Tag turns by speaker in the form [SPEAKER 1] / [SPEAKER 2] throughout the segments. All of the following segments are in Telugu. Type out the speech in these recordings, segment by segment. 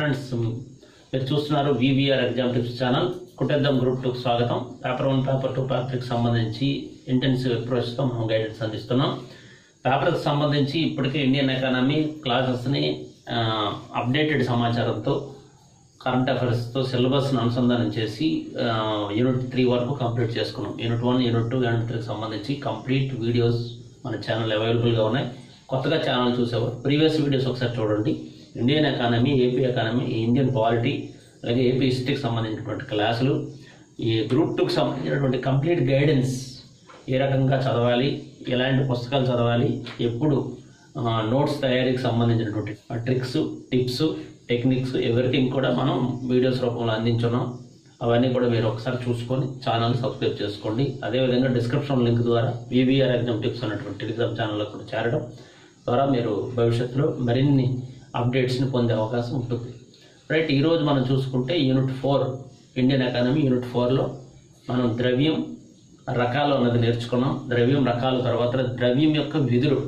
[SPEAKER 1] ఫ్రెండ్స్ మీరు చూస్తున్నారు వివిఆర్ ఎగ్జామ్ టిప్స్ ఛానల్ కుటేద్దాం గ్రూప్ టూకి స్వాగతం paper one paper two paper త్రీకి సంబంధించి ఇంటెన్సివ్ అప్రోచ్తో మనం గైడెన్స్ అందిస్తున్నాం పేపర్కి సంబంధించి ఇప్పటికే ఇండియన్ ఎకానమీ క్లాసెస్ని అప్డేటెడ్ సమాచారంతో కరెంట్ అఫైర్స్తో సిలబస్ను అనుసంధానం చేసి ఆ, యూనిట్ త్రీ వరకు కంప్లీట్ చేసుకున్నాం unit one unit two unit త్రీకి సంబంధించి కంప్లీట్ వీడియోస్ మన ఛానల్ అవైలబుల్గా ఉన్నాయి కొత్తగా ఛానల్ చూసేవారు ప్రీవియస్ వీడియోస్ ఒకసారి చూడండి Indian economy AP economy Indian polity అలాగే ఏపీ హిస్టరీకి సంబంధించినటువంటి క్లాసులు ఈ గ్రూప్ టూకి సంబంధించినటువంటి కంప్లీట్ గైడెన్స్ ఏ రకంగా చదవాలి ఎలాంటి పుస్తకాలు చదవాలి ఎప్పుడు నోట్స్ తయారీకి సంబంధించినటువంటి ట్రిక్స్ టిప్స్ టెక్నిక్స్ ఎవ్రీథింగ్ కూడా మనం వీడియోస్ రూపంలో అందించున్నాం అవన్నీ కూడా మీరు ఒకసారి చూసుకొని ఛానల్ సబ్స్క్రైబ్ చేసుకోండి అదేవిధంగా డిస్క్రిప్షన్ లింక్ ద్వారా వివిఆర్ ఎగ్జామ్ టిప్స్ అనేటువంటి టెలిగ్రామ్ ఛానల్లో కూడా చేరడం ద్వారా మీరు భవిష్యత్తులో మరిన్ని అప్డేట్స్ని పొందే అవకాశం ఉంటుంది రైట్ ఈరోజు మనం చూసుకుంటే unit four Indian economy unit ఫోర్లో మనం ద్రవ్యం రకాలు అన్నది నేర్చుకున్నాం ద్రవ్యం రకాల తర్వాత ద్రవ్యం యొక్క విధులు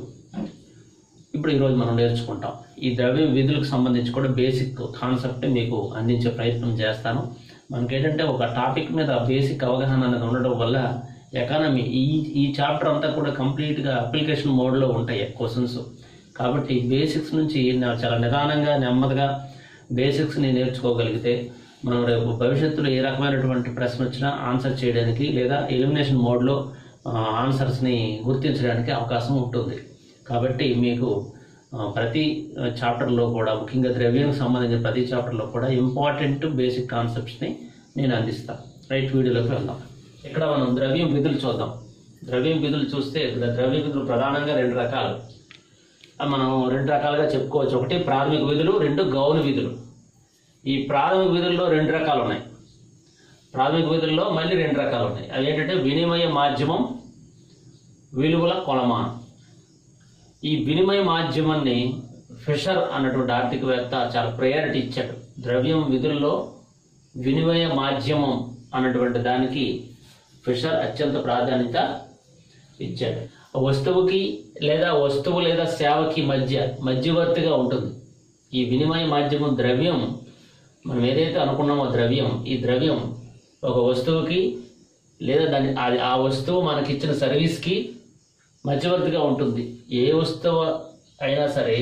[SPEAKER 1] ఇప్పుడు ఈరోజు మనం నేర్చుకుంటాం ఈ ద్రవ్యం విధులకు సంబంధించి కూడా బేసిక్ కాన్సెప్ట్ మీకు అందించే ప్రయత్నం చేస్తాను మనకేంటంటే ఒక టాపిక్ మీద బేసిక్ అవగాహన అనేది ఉండడం వల్ల ఎకానమీ ఈ ఈ చాప్టర్ అంతా కూడా కంప్లీట్గా అప్లికేషన్ మోడ్లో ఉంటాయి క్వశ్చన్స్ కాబట్టి బేసిక్స్ నుంచి నా- చాలా నిదానంగా నెమ్మదిగా బేసిక్స్ని నేర్చుకోగలిగితే మనం రేపు భవిష్యత్తులో ఏ రకమైనటువంటి ప్రశ్న వచ్చినా ఆన్సర్ చేయడానికి లేదా ఎలిమినేషన్ మోడ్లో ఆన్సర్స్ని గుర్తించడానికి అవకాశం ఉంటుంది కాబట్టి మీకు ఆ, ప్రతి చాప్టర్లో కూడా ముఖ్యంగా ద్రవ్యానికి సంబంధించిన ప్రతి చాప్టర్లో కూడా ఇంపార్టెంట్ బేసిక్ కాన్సెప్ట్స్ని నేను అందిస్తాను రైట్ వీడియోలోకి వెళ్దాం ఇక్కడ మనం ద్రవ్యం విధులు చూద్దాం ద్రవ్యం విధులు చూస్తే ద్ర- ద్రవ్య విధులు ప్రధానంగా రెండు రకాలు ఆ, మనం రెండు రకాలుగా చెప్పుకోవచ్చు ఒకటి ప్రాథమిక విధులు రెండు గౌణ విధులు ఈ ప్రాథమిక విధుల్లో రెండు రకాలు ఉన్నాయి ప్రాథమిక విధుల్లో మళ్ళీ రెండు రకాలు ఉన్నాయి అవి ఏంటంటే వినిమయ మాధ్యమం విలువల కొలమానం ఈ వినిమయ మాధ్యమాన్ని ఫిషర్ అన్నటువంటి ఆర్థికవేత్త చాలా ప్రయారిటీ ఇచ్చాడు ద్రవ్యం విధుల్లో వినిమయ మాధ్యమం అన్నటువంటి దానికి ఫిషర్ అత్యంత ప్రాధాన్యత ఇచ్చాడు వస్తువుకి లేదా వస్తువు లేదా సేవకి మధ్య మధ్యవర్తిగా ఉంటుంది ఈ వినిమయ మాధ్యమం ద్రవ్యం మనం ఏదైతే అనుకున్నామో ద్రవ్యం ఈ ద్రవ్యం ఒక వస్తువుకి లేదా దాని అది ఆ వస్తువు మనకిచ్చిన సర్వీస్కి మధ్యవర్తిగా ఉంటుంది ఏ వస్తువు అయినా సరే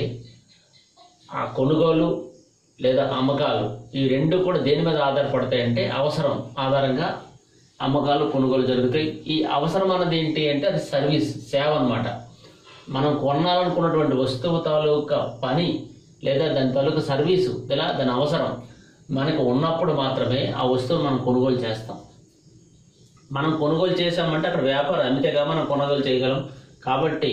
[SPEAKER 1] ఆ కొనుగోలు లేదా అమ్మకాలు ఈ రెండు కూడా దేని మీద ఆధారపడతాయంటే అవసరం ఆధారంగా అమ్మకాలు కొనుగోలు జరుగుతాయి ఈ అవసరం అన్నది ఏంటి అంటే అది సర్వీస్ సేవ అన్నమాట మనం కొనాలనుకున్నటువంటి వస్తువు తాలూకా పని లేదా దాని తాలూకా సర్వీసు ఇలా దాని అవసరం మనకు ఉన్నప్పుడు మాత్రమే ఆ వస్తువును మనం కొనుగోలు చేస్తాం మనం కొనుగోలు చేసామంటే అక్కడ వ్యాపారం అమితేగా మనం కొనుగోలు చేయగలం కాబట్టి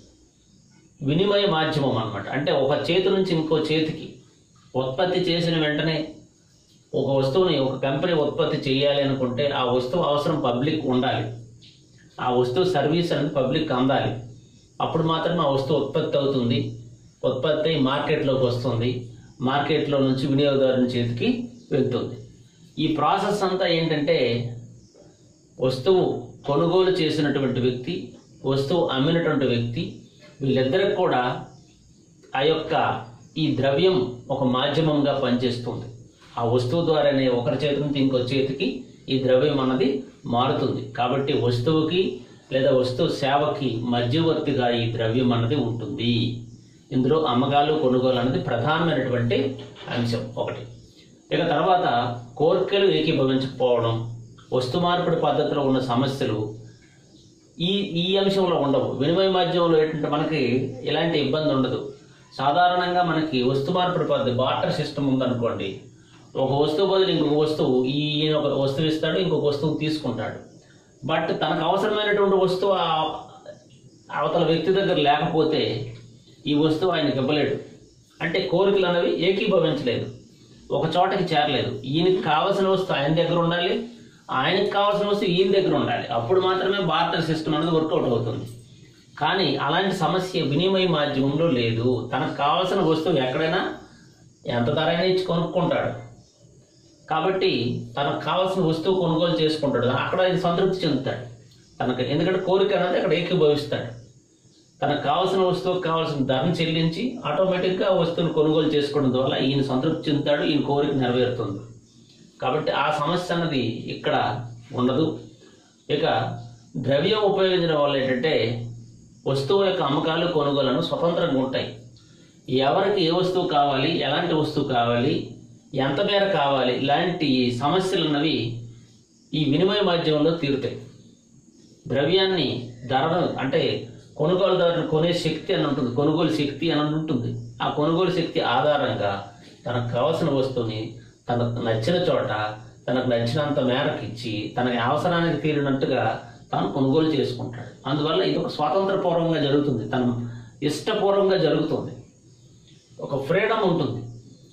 [SPEAKER 1] వినిమయ మాధ్యమం అన్నమాట అంటే ఒక చేతి నుంచి ఇంకో చేతికి ఉత్పత్తి చేసిన వెంటనే ఒక వస్తువుని ఒక కంపెనీ ఉత్పత్తి చేయాలి అనుకుంటే ఆ వస్తువు అవసరం పబ్లిక్ ఉండాలి ఆ వస్తువు సర్వీస్ అనేది పబ్లిక్ అందాలి అప్పుడు మాత్రమే ఆ వస్తువు ఉత్పత్తి అవుతుంది ఉత్పత్తి అయి మార్కెట్లోకి వస్తుంది మార్కెట్లో నుంచి వినియోగదారుని చేతికి వెళ్తుంది ఈ ప్రాసెస్ అంతా ఏంటంటే వస్తువు కొనుగోలు చేసినటువంటి వ్యక్తి వస్తువు అమ్మినటువంటి వ్యక్తి వీళ్ళిద్దరికి కూడా ఆ యొక్క ఈ ద్రవ్యం ఒక మాధ్యమంగా పనిచేస్తుంది ఆ వస్తువు ద్వారానే ఒకరి చేతి నుంచి ఇంకో చేతికి ఈ ద్రవ్యం అన్నది మారుతుంది కాబట్టి వస్తువుకి లేదా వస్తువు సేవకి మధ్యవర్తిగా ఈ ద్రవ్యం అన్నది ఉంటుంది ఇందులో అమ్మకాలు కొనుగోలు అనేది ప్రధానమైనటువంటి అంశం ఒకటి ఇక తర్వాత కోరికలు ఏకీభవించకపోవడం వస్తు మార్పిడి పద్ధతిలో ఉన్న సమస్యలు ఈ ఈ అంశంలో ఉండవు వినిమయ మాధ్యమంలో ఏంటంటే మనకి ఎలాంటి ఇబ్బంది ఉండదు సాధారణంగా మనకి వస్తు మార్పిడి పద్ధతి బాటర్ సిస్టమ్ ఉందనుకోండి ఒక వస్తువు బదులు ఇంకొక వస్తువు ఈయన ఒక వస్తువు ఇస్తాడు ఇంకొక వస్తువు తీసుకుంటాడు బట్ తనకు అవసరమైనటువంటి వస్తువు ఆ- అవతల వ్యక్తి దగ్గర లేకపోతే ఈ వస్తువు ఆయనకి ఇవ్వలేడు అంటే కోరికలు అనేవి ఏకీభవించలేదు ఒక చోటకి చేరలేదు ఈయనకి కావాల్సిన వస్తువు ఆయన దగ్గర ఉండాలి ఆయనకి కావాల్సిన వస్తువు ఈయన దగ్గర ఉండాలి అప్పుడు మాత్రమే బార్టర్ సిస్టమ్ అనేది వర్కౌట్ అవుతుంది కానీ అలాంటి సమస్య వినిమయ మాధ్యమంలో లేదు తనకు కావాల్సిన వస్తువు ఎక్కడైనా ఎంత ధర అయినా ఇచ్చి కొనుక్కుంటాడు కాబట్టి తనకు కావాల్సిన వస్తువు కొనుగోలు చేసుకుంటాడు అక్కడ ఆయన సంతృప్తి చెందుతాడు తనకు ఎందుకంటే కోరిక అనేది అక్కడ ఏకీభవిస్తాడు తనకు కావాల్సిన వస్తువుకు కావాల్సిన ధరను చెల్లించి ఆటోమేటిక్గా ఆ వస్తువును కొనుగోలు చేసుకోవడం ద్వారా ఈయన సంతృప్తి చెందుతాడు ఈయన కోరిక నెరవేరుతుంది కాబట్టి ఆ సమస్య అన్నది ఇక్కడ ఉండదు ఇక ద్రవ్యం ఉపయోగించడం వల్ల ఏంటంటే వస్తువు యొక్క అమ్మకాలు కొనుగోలను స్వతంత్రంగా ఉంటాయి ఎవరికి ఏ వస్తువు కావాలి ఎలాంటి వస్తువు కావాలి ఎంత మేర కావాలి ఇలాంటి సమస్యలు అన్నవి ఈ వినిమయ మాధ్యమంలో తీరుతాయి ద్రవ్యాన్ని ధరను అంటే కొనుగోలుదారుడు కొనే శక్తి అని ఉంటుంది కొనుగోలు శక్తి అని ఉంటుంది ఆ కొనుగోలు శక్తి ఆధారంగా తనకు కావాల్సిన వస్తువుని తనకు నచ్చిన చోట తనకు నచ్చినంత మేరకు ఇచ్చి తన అవసరానికి తీరినట్టుగా తాను కొనుగోలు చేసుకుంటాడు అందువల్ల ఇది ఒక స్వాతంత్రపూర్వకంగా జరుగుతుంది తన ఇష్టపూర్వకంగా జరుగుతుంది ఒక ఫ్రీడమ్ ఉంటుంది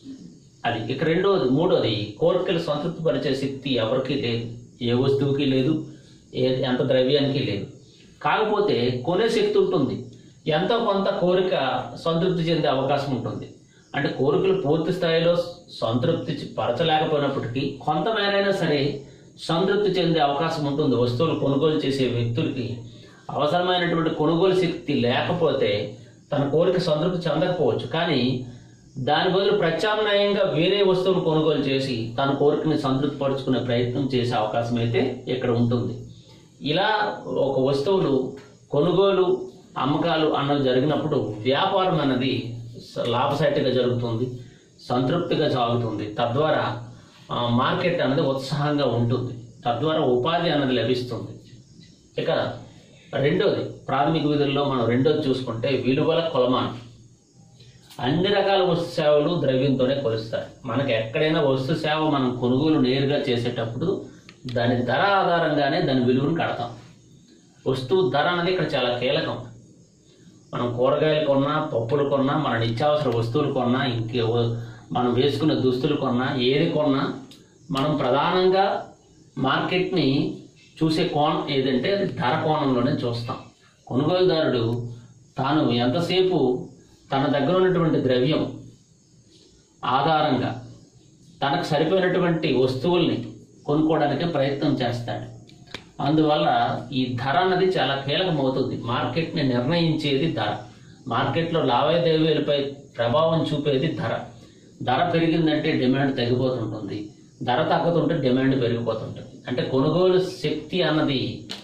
[SPEAKER 1] అది ఇక రెండోది మూడోది కోరికలు సంతృప్తిపరిచే శక్తి ఎవరికీ లేదు ఏ వస్తువుకి లేదు ఏ ఎంత ద్రవ్యానికి లేదు కాకపోతే కొనే శక్తి ఉంటుంది ఎంతో కొంత కోరిక సంతృప్తి చెందే అవకాశం ఉంటుంది అంటే కోరికలు పూర్తి స్థాయిలో సంతృప్తి చె- పరచలేకపోయినప్పటికీ కొంతమేరైనా సరే సంతృప్తి చెందే అవకాశం ఉంటుంది వస్తువులు కొనుగోలు చేసే వ్యక్తులకి అవసరమైనటువంటి కొనుగోలు శక్తి లేకపోతే తన కోరిక సంతృప్తి చెందకపోవచ్చు కానీ దాని బదులు ప్రత్యామ్నాయంగా వేరే వస్తువును కొనుగోలు చేసి తన కోరికని సంతృప్తి పరుచుకునే ప్రయత్నం చేసే అవకాశం అయితే ఇక్కడ ఉంటుంది ఇలా ఒక వస్తువులు కొనుగోలు అమ్మకాలు అన్నది జరిగినప్పుడు వ్యాపారం అన్నది స- లాభసాటిగా జరుగుతుంది సంతృప్తిగా సాగుతుంది తద్వారా ఆ, మార్కెట్ అనేది ఉత్సాహంగా ఉంటుంది తద్వారా ఉపాధి అన్నది లభిస్తుంది ఇక రెండోది ప్రాథమిక విధుల్లో మనం రెండోది చూసుకుంటే విలువల కొలమానం అన్ని రకాల వస్తు సేవలు ద్రవ్యంతోనే కొలుస్తారు మనకి ఎక్కడైనా వస్తు సేవ మనం కొనుగోలు నేరుగా చేసేటప్పుడు దాని ధర ఆధారంగానే దాని విలువను కడతాం వస్తువు ధర అనేది ఇక్కడ చాలా కీలకం మనం కూరగాయలు కొన్నా పప్పులు కొన్నా మన నిత్యావసర వస్తువులు కొన్నా ఇంకే వ- మనం వేసుకునే దుస్తులు కొన్నా ఏది కొన్నా మనం ప్రధానంగా మార్కెట్ని చూసే కోణం ఏదంటే అది ధర కోణంలోనే చూస్తాం కొనుగోలుదారుడు తాను ఎంతసేపు తన దగ్గర ఉన్నటువంటి ద్రవ్యం ఆధారంగా తనకు సరిపోయినటువంటి వస్తువుల్ని కొనుక్కోవడానికి ప్రయత్నం చేస్తాడు అందువల్ల ఈ ధర అన్నది చాలా కీలకమవుతుంది మార్కెట్ని నిర్ణయించేది ధర మార్కెట్లో లావాదేవీలపై ప్రభావం చూపేది ధర ధర పెరిగిందంటే డిమాండ్ తగ్గిపోతుంటుంది ధర తగ్గుతుంటే డిమాండ్ పెరిగిపోతుంటుంది అంటే కొనుగోలు శక్తి అన్నది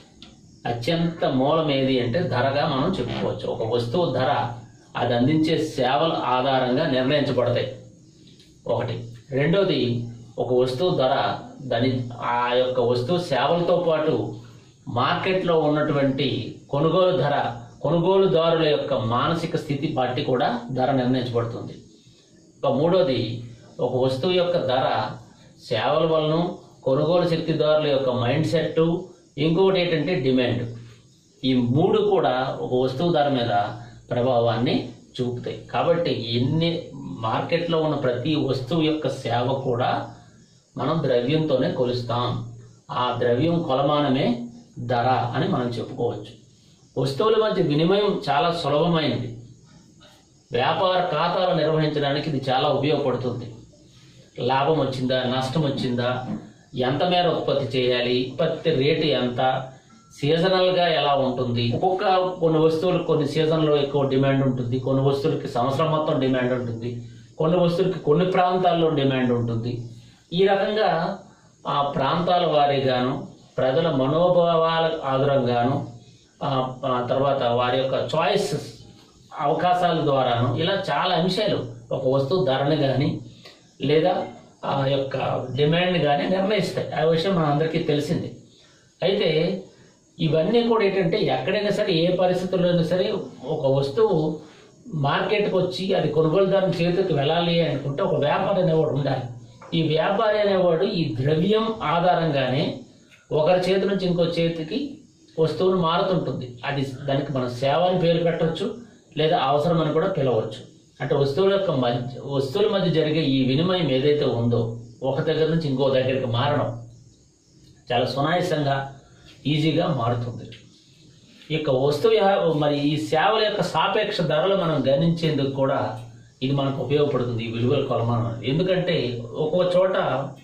[SPEAKER 1] అత్యంత మూలం ఏది అంటే ధరగా మనం చెప్పుకోవచ్చు ఒక వస్తువు ధర అది అందించే సేవల ఆధారంగా నిర్ణయించబడతాయి ఒకటి రెండోది ఒక వస్తువు ధర దాని ఆ యొక్క వస్తువు సేవలతో పాటు మార్కెట్లో ఉన్నటువంటి కొనుగోలు ధర కొనుగోలుదారుల యొక్క మానసిక స్థితి బట్టి కూడా ధర నిర్ణయించబడుతుంది ఇక మూడోది ఒక వస్తువు యొక్క ధర సేవల వలన కొనుగోలు శక్తిదారుల యొక్క మైండ్ సెట్ ఇంకొకటి ఏంటంటే డిమాండ్ ఈ మూడు కూడా ఒక వస్తువు ధర మీద ప్రభావాన్ని చూపుతాయి కాబట్టి ఎన్ని మార్కెట్లో ఉన్న ప్రతి వస్తువు యొక్క సేవ కూడా మనం ద్రవ్యంతోనే కొలుస్తాం ఆ ద్రవ్యం కొలమానమే ధర అని మనం చెప్పుకోవచ్చు వస్తువుల మధ్య వినిమయం చాలా సులభమైంది వ్యాపార ఖాతాలు నిర్వహించడానికి ఇది చాలా ఉపయోగపడుతుంది లాభం వచ్చిందా నష్టం వచ్చిందా ఎంత మేర ఉత్పత్తి చేయాలి ఉత్పత్తి రేటు ఎంత సీజనల్గా ఎలా ఉంటుంది ఒక్కొక్క కొన్ని వస్తువులు కొన్ని సీజన్లో ఎక్కువ డిమాండ్ ఉంటుంది కొన్ని వస్తువులకి సంవత్సరం మొత్తం డిమాండ్ ఉంటుంది కొన్ని వస్తువులకి కొన్ని ప్రాంతాల్లో డిమాండ్ ఉంటుంది ఈ రకంగా ఆ ప్రాంతాల వారీగాను ప్రజల మనోభావాల ఆధారంగాను ఆ, ఆ తర్వాత వారి యొక్క చాయిసెస్ అవకాశాల ద్వారాను ఇలా చాలా అంశాలు ఒక వస్తువు ధరని కానీ లేదా ఆ యొక్క డిమాండ్ కానీ నిర్ణయిస్తాయి ఆ విషయం మన అందరికీ తెలిసింది అయితే ఇవన్నీ కూడా ఏంటంటే ఎక్కడైనా సరే ఏ పరిస్థితుల్లో అయినా సరే ఒక వస్తువు మార్కెట్కి వచ్చి అది కొనుగోలుదారుని చేతికి వెళ్ళాలి అనుకుంటే ఒక వ్యాపారి అనేవాడు ఉండాలి ఈ వ్యాపారి అనేవాడు ఈ ద్రవ్యం ఆధారంగానే ఒకరి చేతి నుంచి ఇంకో చేతికి వస్తువును మారుతుంటుంది అది దానికి మనం సేవ అని పేరు పెట్టవచ్చు లేదా అవసరం అని కూడా పిలవచ్చు అంటే వస్తువుల యొక్క మధ్య వస్తువుల మధ్య జరిగే ఈ వినిమయం ఏదైతే ఉందో ఒక దగ్గర నుంచి ఇంకో దగ్గరికి మారడం చాలా సునాయాసంగా ఈజీగా మారుతుంది ఈ యొక్క వస్తువు యా- మరి ఈ సేవల యొక్క సాపేక్ష ధరలు మనం గణించేందుకు కూడా ఇది మనకు ఉపయోగపడుతుంది ఈ విలువల కొలమానం అనేది. ఎందుకంటే ఒక్కో చోట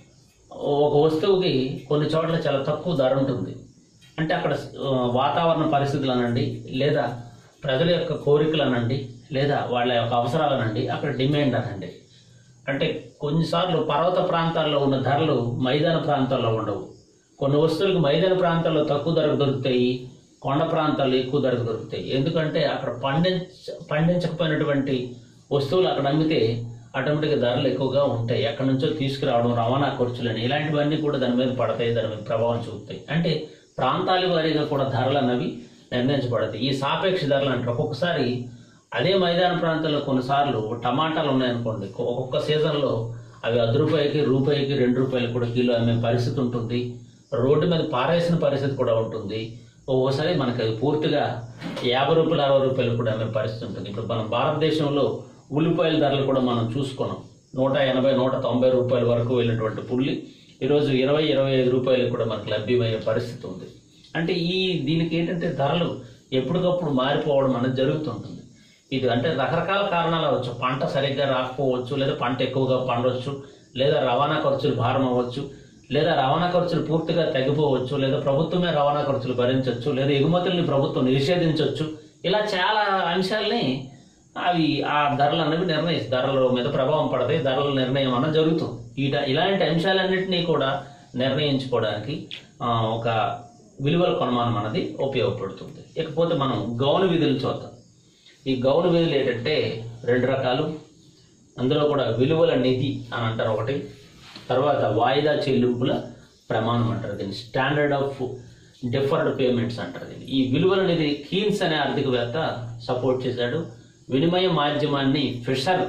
[SPEAKER 1] ఒక వస్తువుకి కొన్ని చోట్ల చాలా తక్కువ ధర ఉంటుంది అంటే అక్కడ ఆ, వాతావరణ పరిస్థితులు అనండి లేదా ప్రజల యొక్క కోరికలు అనండి లేదా వాళ్ళ యొక్క అవసరాలనండి అక్కడ డిమాండ్ అనండి అంటే కొన్నిసార్లు పర్వత ప్రాంతాల్లో ఉన్న ధరలు మైదాన ప్రాంతాల్లో ఉండవు కొన్ని వస్తువులకు మైదాన ప్రాంతాల్లో తక్కువ ధరకు దొరుకుతాయి కొండ ప్రాంతాల్లో ఎక్కువ ధరకు దొరుకుతాయి ఎందుకంటే అక్కడ పండించ పండించకపోయినటువంటి వస్తువులు అక్కడ అమ్మితే ఆటోమేటిక్గా ధరలు ఎక్కువగా ఉంటాయి ఎక్కడి నుంచో తీసుకురావడం రవాణా ఖర్చులని ఇలాంటివన్నీ కూడా దాని మీద పడతాయి దాని మీద ప్రభావం చూపుతాయి అంటే ప్రాంతాల వారీగా కూడా ధరలు అన్నవి నిర్ణయించబడతాయి ఈ సాపేక్ష ధరలు అంటే ఒక్కొక్కసారి అదే మైదాన ప్రాంతాల్లో కొన్నిసార్లు టమాటాలు ఉన్నాయనుకోండి ఒక్కొక్క సీజన్లో అవి అర్ధ రూపాయికి రూపాయికి రెండు రూపాయలు కూడా కిలో అమ్మే పరిస్థితి ఉంటుంది రోడ్డు మీద పారేసిన పరిస్థితి కూడా ఉంటుంది ఒక్కోసారి మనకి అది పూర్తిగా యాభై రూపాయలు అరవై రూపాయలు కూడా అమ్మే పరిస్థితి ఉంటుంది ఇప్పుడు మనం భారతదేశంలో ఉల్లిపాయల ధరలు కూడా మనం చూసుకున్నాం నూట ఎనభై నూట తొంభై రూపాయల వరకు వెళ్ళినటువంటి పుల్లి ఈరోజు ఇరవై ఇరవై ఐదు రూపాయలకు కూడా మనకు లభ్యమయ్యే పరిస్థితి ఉంది అంటే ఈ దీనికి ఏంటంటే ధరలు ఎప్పటికప్పుడు మారిపోవడం అనేది జరుగుతుంటుంది ఇది అంటే రకరకాల కారణాలు అవ్వచ్చు పంట సరిగ్గా రాకపోవచ్చు లేదా పంట ఎక్కువగా పండవచ్చు లేదా రవాణా ఖర్చులు భారం అవ్వచ్చు లేదా రవాణా ఖర్చులు పూర్తిగా తగ్గిపోవచ్చు లేదా ప్రభుత్వమే రవాణా ఖర్చులు భరించవచ్చు లేదా ఎగుమతుల్ని ప్రభుత్వం నిషేధించవచ్చు ఇలా చాలా అంశాలని అవి ఆ ధరలు అనేవి నిర్ణయి ధరల మీద ప్రభావం పడతాయి ధరల నిర్ణయం అన్నది జరుగుతుంది ఈట ఇలాంటి అంశాలన్నింటినీ కూడా నిర్ణయించుకోవడానికి ఆ, ఒక విలువల కొనమానం అనేది ఉపయోగపడుతుంది ఇకపోతే మనం గౌను విధులు చూద్దాం ఈ గౌను విధులు ఏంటంటే రెండు రకాలు అందులో కూడా విలువల నిధి అని అంటారు ఒకటి తర్వాత వాయిదా చెల్లింపుల ప్రమాణం అంటారు దీన్ని స్టాండర్డ్ ఆఫ్ డిఫర్డ్ పేమెంట్స్ అంటారు దీన్ని ఈ విలువల నిధి కీన్స్ అనే ఆర్థికవేత్త సపోర్ట్ చేశాడు వినిమయ మాధ్యమాన్ని ఫిషర్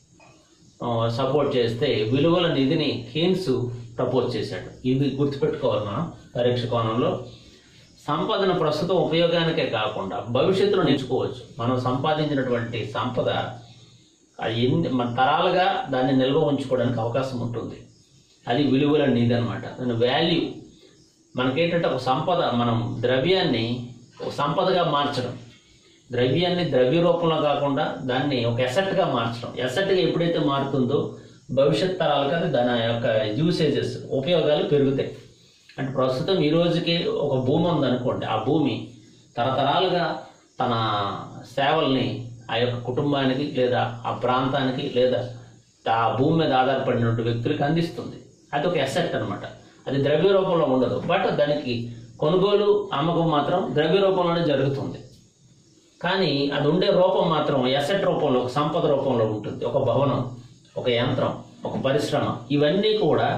[SPEAKER 1] సపోర్ట్ చేస్తే విలువల నిధిని కీన్స్ ప్రపోజ్ చేశాడు ఇది గుర్తుపెట్టుకోవాలి మనం పరీక్ష కోణంలో సంపదను ప్రస్తుతం ఉపయోగానికే కాకుండా భవిష్యత్తులో నేర్చుకోవచ్చు మనం సంపాదించినటువంటి సంపద అది ఎన్ని మన తరాలుగా దాన్ని నిల్వ ఉంచుకోవడానికి అవకాశం ఉంటుంది అది విలువల నిధి అనమాట దాని వాల్యూ మనకేంటంటే ఒక సంపద మనం ద్రవ్యాన్ని ఒక సంపదగా మార్చడం ద్రవ్యాన్ని ద్రవ్య రూపంలో కాకుండా దాన్ని ఒక ఎసెట్గా మార్చడం ఎసెట్గా ఎప్పుడైతే మారుతుందో భవిష్యత్ తరాలకు అది దాని యొక్క యూసేజెస్ ఉపయోగాలు పెరుగుతాయి అంటే ప్రస్తుతం ఈ రోజుకి ఒక భూమి ఉందనుకోండి ఆ భూమి తరతరాలుగా తన సేవల్ని ఆ యొక్క కుటుంబానికి లేదా ఆ ప్రాంతానికి లేదా ఆ భూమి మీద ఆధారపడినటువంటి వ్యక్తులకు అందిస్తుంది అది ఒక ఎసెట్ అన్నమాట అది ద్రవ్య రూపంలో ఉండదు బట్ దానికి కొనుగోలు అమ్మకం మాత్రం ద్రవ్య రూపంలోనే జరుగుతుంది కానీ అది ఉండే రూపం మాత్రం ఎసెట్ రూపంలో ఒక సంపద రూపంలో ఉంటుంది ఒక భవనం ఒక యంత్రం ఒక పరిశ్రమ ఇవన్నీ కూడా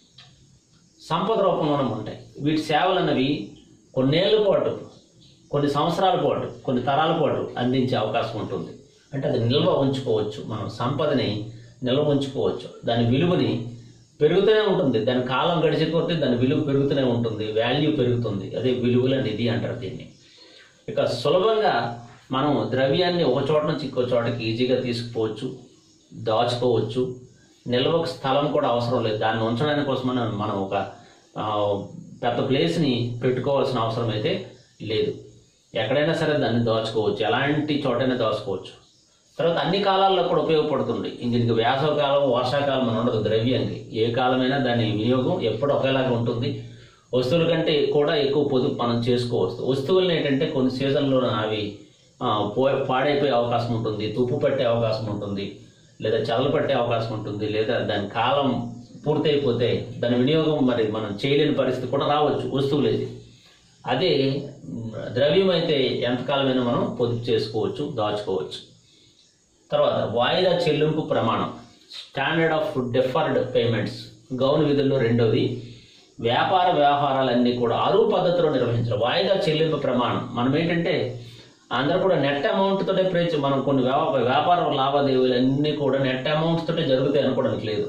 [SPEAKER 1] సంపద రూపంలోనే ఉంటాయి వీటి సేవలు అన్నవి కొన్నేళ్ల పాటు కొన్ని సంవత్సరాల పాటు కొన్ని తరాల పాటు అందించే అవకాశం ఉంటుంది అంటే అది నిల్వ ఉంచుకోవచ్చు మనం సంపదని నిల్వ ఉంచుకోవచ్చు దాని విలువని పెరుగుతూనే ఉంటుంది దాని కాలం గడిచే కొద్దీ దాని విలువ పెరుగుతూనే ఉంటుంది వాల్యూ పెరుగుతుంది అదే విలువల నిధి అంటారు దీన్ని ఇక సులభంగా మనం ద్రవ్యాన్ని ఒక చోట నుంచి ఇంకో చోటకి ఈజీగా తీసుకుపోవచ్చు దాచుకోవచ్చు నిల్వకు స్థలం కూడా అవసరం లేదు దాన్ని ఉంచడానికి కోసమని మనం ఒక ఆ, పెద్ద ప్లేస్ని పెట్టుకోవాల్సిన అవసరం అయితే లేదు ఎక్కడైనా సరే దాన్ని దాచుకోవచ్చు ఎలాంటి చోటైనా దాచుకోవచ్చు తర్వాత అన్ని కాలాల్లో కూడా ఉపయోగపడుతుంది దీనికి వేసవ కాలం వర్షాకాలం అని ఉండదు ద్రవ్యానికి ఏ కాలమైనా దాని వినియోగం ఎప్పుడు ఒకేలాగా ఉంటుంది వస్తువుల కంటే కూడా ఎక్కువ పొదుపు మనం చేసుకోవచ్చు వస్తువులను ఏంటంటే కొన్ని సీజన్లో అవి ఆ, పో పాడైపోయే అవకాశం ఉంటుంది తుప్పు పట్టే అవకాశం ఉంటుంది లేదా చల్ల పట్టే అవకాశం ఉంటుంది లేదా దాని కాలం పూర్తయిపోతే దాని వినియోగం మరి మనం చేయలేని పరిస్థితి కూడా రావచ్చు వస్తువులు ఇది అదే మ్, ద్రవ్యం అయితే ఎంతకాలమైనా మనం పొదుపు చేసుకోవచ్చు దాచుకోవచ్చు తర్వాత వాయిదా చెల్లింపు ప్రమాణం స్టాండర్డ్ ఆఫ్ డిఫర్డ్ పేమెంట్స్ గౌన్ విధుల్లో రెండవది వ్యాపార వ్యవహారాలన్నీ కూడా అరువు పద్ధతిలో నిర్వహించడం వాయిదా చెల్లింపు ప్రమాణం మనం ఏంటంటే అందరూ కూడా నెట్ అమౌంట్ తోటే ప్రేచ మనం కొన్ని వ్యా- వ్యాపార లావాదేవీలు అన్నీ కూడా నెట్ అమౌంట్ తోటే జరుగుతాయి అనుకోవడానికి లేదు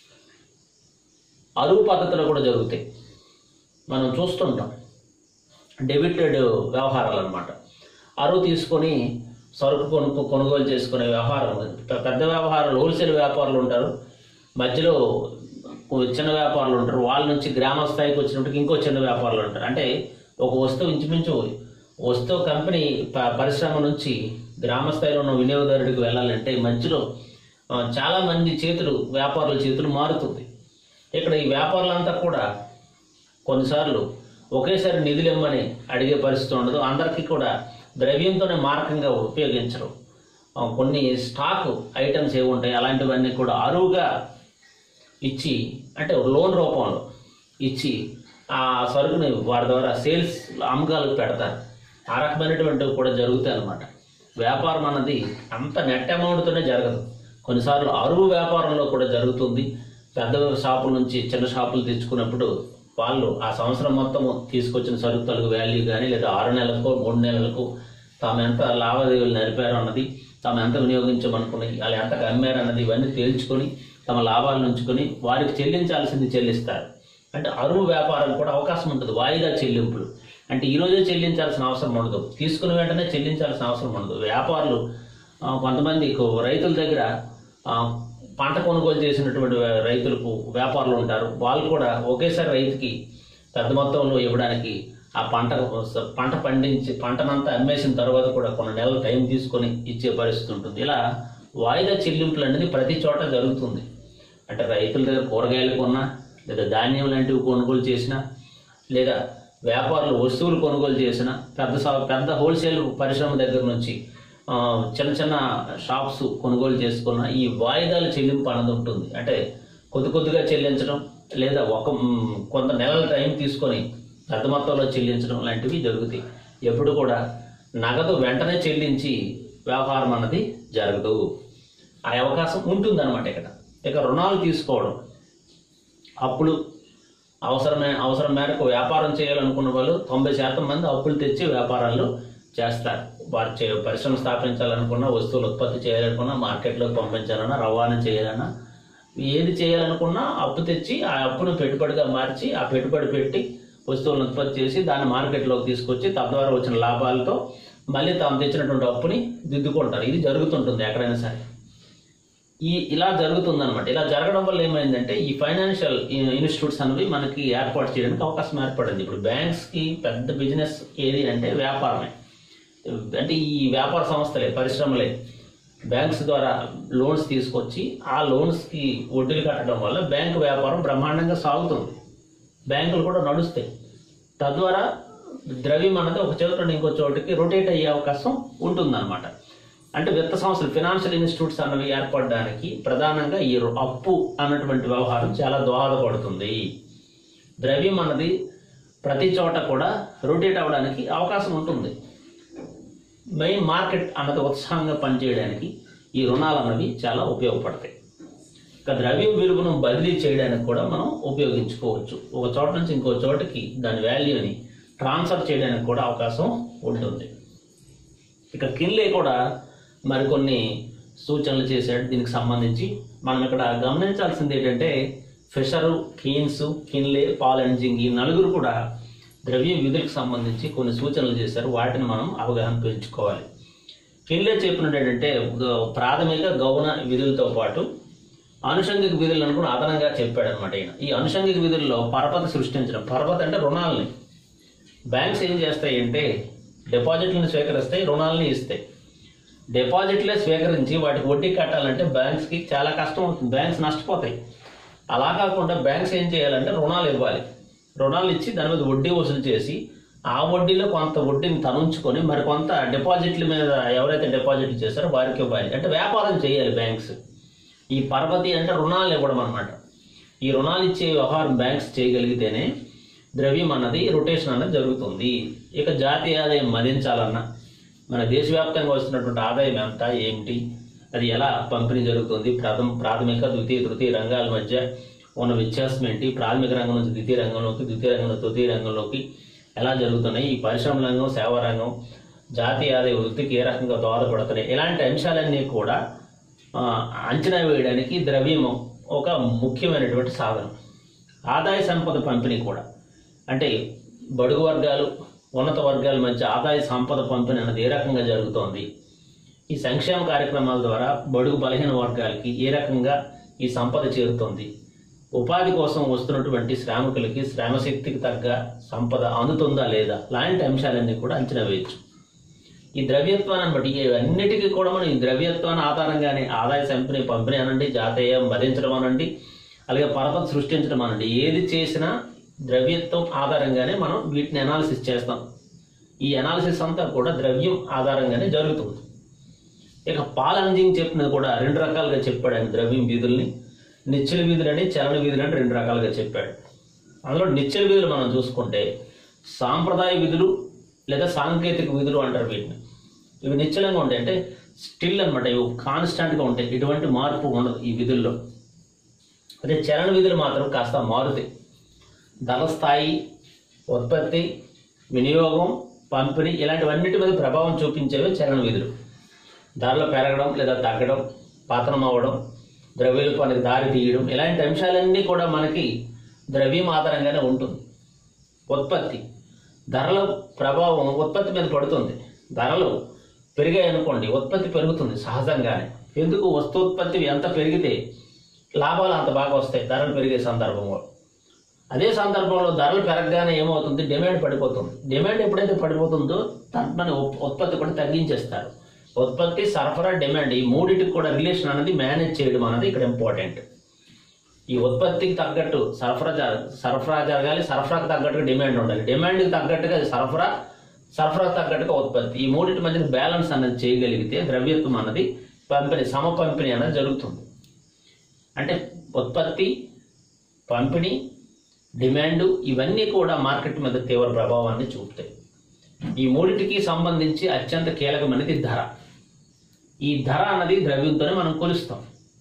[SPEAKER 1] అరువు పద్ధతిలో కూడా జరుగుతాయి మనం చూస్తుంటాం డెబిటెడ్ వ్యవహారాలు అనమాట అరువు తీసుకొని సరుకు కొనుక్కు కొనుగోలు చేసుకునే వ్యవహారం పె- పెద్ద వ్యవహారాలు హోల్సేల్ వ్యాపారులు ఉంటారు మధ్యలో కొ- చిన్న వ్యాపారులు ఉంటారు వాళ్ళ నుంచి గ్రామ స్థాయికి వచ్చినప్పటికి ఇంకో చిన్న వ్యాపారులు ఉంటారు అంటే ఒక వస్తువు ఇంచుమించు వస్తువు కంపెనీ ప- పరిశ్రమ నుంచి గ్రామ స్థాయిలో ఉన్న వినియోగదారుడికి వెళ్ళాలంటే మధ్యలో ఆ, చాలా మంది చేతులు వ్యాపారుల చేతులు మారుతుంది ఇక్కడ ఈ వ్యాపారులంతా కూడా కొన్నిసార్లు ఒకేసారి నిధులు ఇమ్మని అడిగే పరిస్థితి ఉండదు అందరికీ కూడా ద్రవ్యంతోనే మార్కంగా ఉపయోగించరు ఆ, కొన్ని స్టాక్ ఐటమ్స్ ఏవి ఉంటాయి అలాంటివన్నీ కూడా అరువుగా ఇచ్చి అంటే లోన్ రూపంలో ఇచ్చి ఆ సరుకుని వారి ద్వారా సేల్స్ అమ్మకాలకు పెడతారు ఆ రకమైనటువంటివి కూడా జరుగుతాయి అన్నమాట వ్యాపారం అన్నది అంత నెట్ అమౌంట్తోనే జరగదు కొన్నిసార్లు అరువు వ్యాపారంలో కూడా జరుగుతుంది పెద్ద షాపుల నుంచి చిన్న షాపులు తెచ్చుకున్నప్పుడు వాళ్ళు ఆ సంవత్సరం మొత్తం తీసుకొచ్చిన సరుకు తలకు వాల్యూ కానీ లేదా ఆరు నెలలకు మూడు నెలలకు తాము ఎంత లావాదేవీలు నడిపారు అన్నది తాము ఎంత వినియోగించమనుకుని వాళ్ళు ఎంత అమ్మారు అన్నది ఇవన్నీ తేల్చుకొని తమ లాభాలను ఉంచుకొని వారికి చెల్లించాల్సింది చెల్లిస్తారు అంటే అరువు వ్యాపారం కూడా అవకాశం ఉంటుంది వాయిదా చెల్లింపులు అంటే ఈ రోజే చెల్లించాల్సిన అవసరం ఉండదు తీసుకున్న వెంటనే చెల్లించాల్సిన అవసరం ఉండదు వ్యాపారులు ఆ, కొంతమంది కొ- రైతుల దగ్గర ఆ, పంట కొనుగోలు చేసినటువంటి వే- రైతులకు వ్యాపారులు ఉంటారు వాళ్ళు కూడా ఒకేసారి రైతుకి పెద్ద మొత్తంలో ఇవ్వడానికి ఆ పంట పంట పండించి పంటనంతా అమ్మేసిన తర్వాత కూడా కొన్ని నెలలు టైం తీసుకొని ఇచ్చే పరిస్థితి ఉంటుంది ఇలా వాయిదా చెల్లింపులు అనేది ప్రతి చోట జరుగుతుంది అంటే రైతుల దగ్గర కూరగాయలు కొన్నా లేదా ధాన్యం లాంటివి కొనుగోలు చేసినా లేదా వ్యాపారులు వస్తువులు కొనుగోలు చేసిన పెద్ద సా- పెద్ద హోల్సేల్ పరిశ్రమ దగ్గర నుంచి ఆ, చిన్న చిన్న షాప్స్ కొనుగోలు చేసుకున్న ఈ వాయిదాల చెల్లింపు అన్నది ఉంటుంది అంటే కొద్ది కొద్దిగా చెల్లించడం లేదా ఒక మ్, కొంత నెలల టైం తీసుకొని పెద్ద మొత్తంలో చెల్లించడం లాంటివి జరుగుతాయి ఎప్పుడు కూడా నగదు వెంటనే చెల్లించి వ్యాపారం అన్నది జరగదు ఆ అవకాశం ఉంటుందన్నమాట ఇక్కడ ఇక రుణాలు తీసుకోవడం అప్పులు అవసరమే అవసరం మేరకు వ్యాపారం చేయాలనుకున్న వాళ్ళు తొంభై శాతం మంది అప్పులు తెచ్చి వ్యాపారాలు చేస్తారు వారు చే పరిశ్రమ స్థాపించాలనుకున్నా వస్తువులు ఉత్పత్తి చేయాలనుకున్నా మార్కెట్లోకి పంపించాలన్నా రవాణా చేయాలన్నా ఏది చేయాలనుకున్నా అప్పు తెచ్చి ఆ అప్పును పెట్టుబడిగా మార్చి ఆ పెట్టుబడి పెట్టి వస్తువులను ఉత్పత్తి చేసి దాన్ని మార్కెట్లోకి తీసుకొచ్చి తద్వారా వచ్చిన లాభాలతో మళ్ళీ తాము తెచ్చినటువంటి అప్పుని దిద్దుకుంటారు ఇది జరుగుతుంటుంది ఎక్కడైనా సరే ఈ ఇలా జరుగుతుందన్నమాట ఇలా జరగడం వల్ల ఏమైందంటే ఈ ఫైనాన్షియల్ ఇన్స్టిట్యూట్స్ అనేవి మనకి ఏర్పాటు చేయడానికి అవకాశం ఏర్పడింది ఇప్పుడు బ్యాంక్స్కి పెద్ద బిజినెస్ ఏది అంటే వ్యాపారమే అంటే ఈ వ్యాపార సంస్థలే పరిశ్రమలే బ్యాంక్స్ ద్వారా లోన్స్ తీసుకొచ్చి ఆ లోన్స్కి వడ్డీలు కట్టడం వల్ల బ్యాంక్ వ్యాపారం బ్రహ్మాండంగా సాగుతుంది బ్యాంకులు కూడా నడుస్తాయి తద్వారా ద్రవ్యం అన్నది ఒక చోట నుండి ఇంకో చోటికి రొటేట్ అయ్యే అవకాశం ఉంటుందన్నమాట అంటే విత్త సంస్థలు ఫినాన్షియల్ ఇన్స్టిట్యూట్స్ అన్నవి ఏర్పడడానికి ప్రధానంగా ఈ రొ- అప్పు అన్నటువంటి వ్యవహారం చాలా దోహదపడుతుంది ద్రవ్యం అన్నది ప్రతి చోట కూడా రొటేట్ అవ్వడానికి అవకాశం ఉంటుంది మెయిన్ మార్కెట్ అన్నది ఉత్సాహంగా పనిచేయడానికి ఈ రుణాలు అన్నవి చాలా ఉపయోగపడతాయి ఇక ద్రవ్యం విలువను బదిలీ చేయడానికి కూడా మనం ఉపయోగించుకోవచ్చు ఒక చోట నుంచి ఇంకో చోటకి దాని వాల్యూని ట్రాన్స్ఫర్ చేయడానికి కూడా అవకాశం ఉంటుంది ఇక కిన్లే కూడా మరికొన్ని సూచనలు చేశాడు దీనికి సంబంధించి మనం ఇక్కడ గమనించాల్సింది ఏంటంటే Fisher Keynes Kinley Paul Einzig ఈ నలుగురు కూడా ద్రవ్య విధులకు సంబంధించి కొన్ని సూచనలు చేశారు వాటిని మనం అవగాహన పెంచుకోవాలి కిన్లే చెప్పినట్టు ఏంటంటే గ- ప్రాథమిక గౌణ విధులతో పాటు అనుషంగిక విధులను కూడా అదనంగా చెప్పాడు అనమాట ఈయన ఈ అనుషంగిక విధుల్లో పరపతి సృష్టించడం పరపతి అంటే రుణాలని బ్యాంక్స్ ఏం చేస్తాయి అంటే డిపాజిట్లను స్వీకరిస్తాయి రుణాలని ఇస్తాయి డిపాజిట్లే స్వీకరించి వాటికి వడ్డీ కట్టాలంటే బ్యాంక్స్కి చాలా కష్టం అవుతుంది బ్యాంక్స్ నష్టపోతాయి అలా కాకుండా బ్యాంక్స్ ఏం చేయాలంటే రుణాలు ఇవ్వాలి రుణాలు ఇచ్చి దాని మీద వడ్డీ వసూలు చేసి ఆ వడ్డీలో కొంత వడ్డీని తనుంచుకొని మరి కొంత డిపాజిట్ల మీద ఎవరైతే డిపాజిట్లు చేస్తారో వారికి ఇవ్వాలి అంటే వ్యాపారం చేయాలి బ్యాంక్స్ ఈ పరపతి అంటే రుణాలు ఇవ్వడం అనమాట ఈ రుణాలు ఇచ్చే వ్యవహారం బ్యాంక్స్ చేయగలిగితేనే ద్రవ్యం అన్నది రొటేషన్ అన్నది జరుగుతుంది ఇక జాతీయ ఆదాయం మదించాలన్నా మన దేశవ్యాప్తంగా వస్తున్నటువంటి ఆదాయం ఎంత ఏమిటి అది ఎలా పంపిణీ జరుగుతుంది ప్రథమ ప్రాథమిక ద్వితీయ తృతీయ రంగాల మధ్య ఉన్న వ్యత్యాసం ఏంటి ప్రాథమిక రంగం నుంచి ద్వితీయ రంగంలోకి ద్వితీయ రంగం నుంచి తృతీయ రంగంలోకి ఎలా జరుగుతున్నాయి ఈ పరిశ్రమ రంగం సేవా రంగం జాతీయ ఆదాయ వృద్ధికి ఏ రకంగా దోహదపడుతున్నాయి ఇలాంటి అంశాలన్నీ కూడా ఆ, అంచనా వేయడానికి ద్రవ్యం ఒక ముఖ్యమైనటువంటి సాధనం ఆదాయ సంపద పంపిణీ కూడా అంటే బడుగు వర్గాలు ఉన్నత వర్గాల మధ్య ఆదాయ సంపద పంపిణీ అనేది ఏ రకంగా జరుగుతోంది ఈ సంక్షేమ కార్యక్రమాల ద్వారా బడుగు బలహీన వర్గాలకి ఏ రకంగా ఈ సంపద చేరుతోంది ఉపాధి కోసం వస్తున్నటువంటి శ్రామికులకి శ్రమశక్తికి తగ్గ సంపద అందుతుందా లేదా లాంటి అంశాలన్నీ కూడా అంచనా వేయచ్చు ఈ ద్రవ్యత్వాన్ని బట్టి ఇవన్నిటికీ కూడా మనం ఈ ద్రవ్యత్వాన్ని ఆధారంగానే ఆదాయ సంపని పంపిణీ అనండి జాతీయం భరించడం అనండి అలాగే పరపతి సృష్టించడం అనండి ఏది చేసినా ద్రవ్యత్వం ఆధారంగానే మనం వీటిని అనాలిసిస్ చేస్తాం ఈ అనాలిసిస్ అంతా కూడా ద్రవ్యం ఆధారంగానే జరుగుతుంది ఇక పాలంజింగ్ చెప్పినది కూడా రెండు రకాలుగా చెప్పాడు ఆయన ద్రవ్యం వీధుల్ని నిశ్చల వీధులని చలన వీధులని రెండు రకాలుగా చెప్పాడు అందులో నిశ్చల వీధులు మనం చూసుకుంటే సాంప్రదాయ విధులు లేదా సాంకేతిక విధులు అంటారు వీటిని ఇవి నిశ్చలంగా ఉంటాయి అంటే స్టిల్ అనమాట ఇవి కాన్స్టాంట్గా ఉంటాయి ఎటువంటి మార్పు ఉండదు ఈ విధుల్లో అదే చలన విధులు మాత్రం కాస్త మారుతాయి ధన స్థాయి ఉత్పత్తి వినియోగం పంపిణీ ఇలాంటివన్నిటి మీద ప్రభావం చూపించేవి చలన విధులు ధరలు పెరగడం లేదా తగ్గడం పతనం అవ్వడం ద్రవ్యోల్పణానికి దారి తీయడం ఇలాంటి అంశాలన్నీ కూడా మనకి ద్రవ్యం ఆధారంగానే ఉంటుంది ఉత్పత్తి ధరల ప్రభావం ఉత్పత్తి మీద పడుతుంది ధరలు పెరిగాయి అనుకోండి ఉత్పత్తి పెరుగుతుంది సహజంగానే ఎందుకు వస్తోత్పత్తి ఎంత పెరిగితే లాభాలు అంత బాగా వస్తాయి ధరలు పెరిగే సందర్భంలో అదే సందర్భంలో ధరలు పెరగగానే ఏమవుతుంది డిమాండ్ పడిపోతుంది డిమాండ్ ఎప్పుడైతే పడిపోతుందో మన ఉత్పత్తి కూడా తగ్గించేస్తారు ఉత్పత్తి సరఫరా డిమాండ్ ఈ మూడింటికి కూడా రిలేషన్ అనేది మేనేజ్ చేయడం అనేది ఇక్కడ ఇంపార్టెంట్ ఈ ఉత్పత్తికి తగ్గట్టు సరఫరా జర- సరఫరా జరగాలి సరఫరాకు తగ్గట్టుగా డిమాండ్ ఉండాలి డిమాండ్కి తగ్గట్టుగా అది సరఫరా సరఫరాకు తగ్గట్టుగా ఉత్పత్తి ఈ మూడింటి మధ్యన బ్యాలెన్స్ అనేది చేయగలిగితే ద్రవ్యత్వం అన్నది పంపిణీ సమ పంపిణీ అనేది జరుగుతుంది అంటే ఉత్పత్తి పంపిణీ డిమాండ్ ఇవన్నీ కూడా మార్కెట్ మీద తీవ్ర ప్రభావాన్ని చూపుతాయి ఈ మూడింటికి సంబంధించి అత్యంత కీలకమైనది ధర ఈ ధర అన్నది ద్రవ్యంతోనే మనం కొలుస్తాం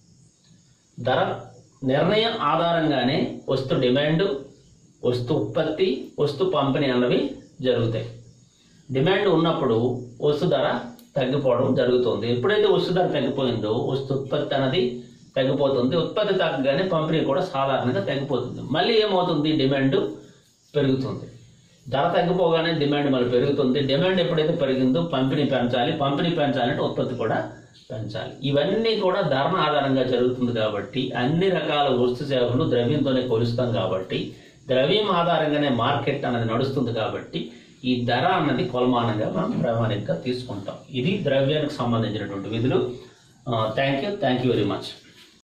[SPEAKER 1] ధర నిర్ణయం ఆధారంగానే వస్తు డిమాండ్ వస్తు ఉత్పత్తి వస్తు పంపిణీ అన్నవి జరుగుతాయి డిమాండ్ ఉన్నప్పుడు వస్తు ధర తగ్గిపోవడం జరుగుతుంది ఎప్పుడైతే వస్తు ధర తగ్గిపోయిందో వస్తు ఉత్పత్తి అనేది తగ్గిపోతుంది ఉత్పత్తి తగ్గగానే పంపిణీ కూడా సాధారణంగా తగ్గిపోతుంది మళ్ళీ ఏమవుతుంది డిమాండ్ పెరుగుతుంది ధర తగ్గిపోగానే డిమాండ్ మళ్ళీ పెరుగుతుంది డిమాండ్ ఎప్పుడైతే పెరిగిందో పంపిణీ పెంచాలి పంపిణీ పెంచాలంటే ఉత్పత్తి కూడా పెంచాలి ఇవన్నీ కూడా ధరణ ఆధారంగా జరుగుతుంది కాబట్టి అన్ని రకాల వస్తు సేవలు ద్రవ్యంతోనే కొలుస్తాం కాబట్టి ద్రవ్యం ఆధారంగానే మార్కెట్ అనేది నడుస్తుంది కాబట్టి ఈ ధర అన్నది కొలమానంగా మనం ప్రామాణికంగా తీసుకుంటాం ఇది ద్రవ్యానికి సంబంధించినటువంటి విధులు thank you thank you very much